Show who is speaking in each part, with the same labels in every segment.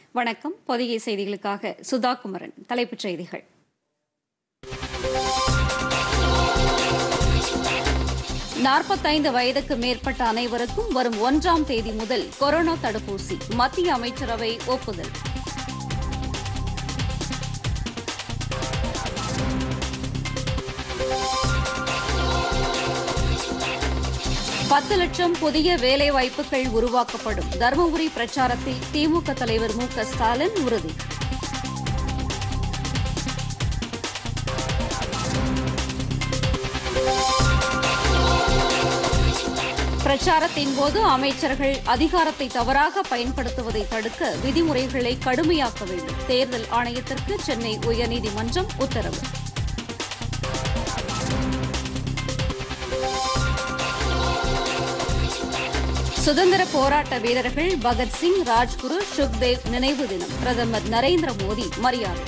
Speaker 1: வணக்கம் பொதிகை செய்திகளுக்காக சுதா குமரன் தலைப்புச் செய்திகள் நாற்பத்தைந்து வயதுக்கு மேற்பட்ட அனைவருக்கும் வரும் ஒன்றாம் தேதி முதல் கொரோனா தடுப்பூசி மத்திய அமைச்சரவை ஒப்புதல் பத்து லட்சம் புதிய வேலைவாய்ப்புகள் உருவாக்கப்படும் தருமபுரி பிரச்சாரத்தில் திமுக தலைவர் மு க ஸ்டாலின் உறுதி பிரச்சாரத்தின் போது அமைச்சர்கள் அதிகாரத்தை தவறாக பயன்படுத்துவதை தடுக்க விதிமுறைகளை கடுமையாக்க வேண்டும் தேர்தல் ஆணையத்திற்கு சென்னை உயர்நீதிமன்றம் உத்தரவு சுதந்திர போராட்ட வீரர்கள் பகத்சிங் ராஜ்குரு சுக்தேவ் நினைவு தினம் பிரதமர் நரேந்திர மோடி மரியாதை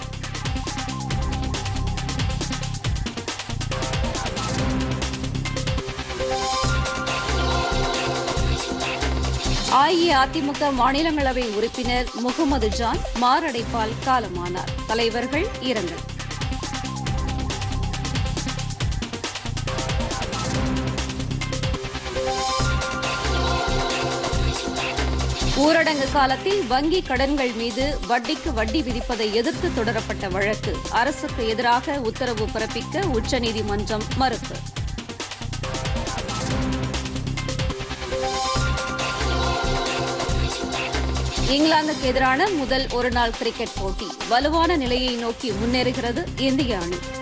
Speaker 1: அஇஅதிமுக மாநிலங்களவை உறுப்பினர் முகமது ஜான் மாரடைப்பால் காலமானார் தலைவர்கள் இரங்கல் ஊரடங்கு காலத்தில் வங்கி கடன்கள் மீது வட்டிக்கு வட்டி விதிப்பதை எதிர்த்து தொடரப்பட்ட வழக்கு அரசுக்கு எதிராக உத்தரவு பிறப்பிக்க உச்சநீதிமன்றம் மறுப்பு இங்கிலாந்துக்கு எதிரான முதல் ஒருநாள் கிரிக்கெட் போட்டி வலுவான நிலையை நோக்கி முன்னேறுகிறது இந்திய அணி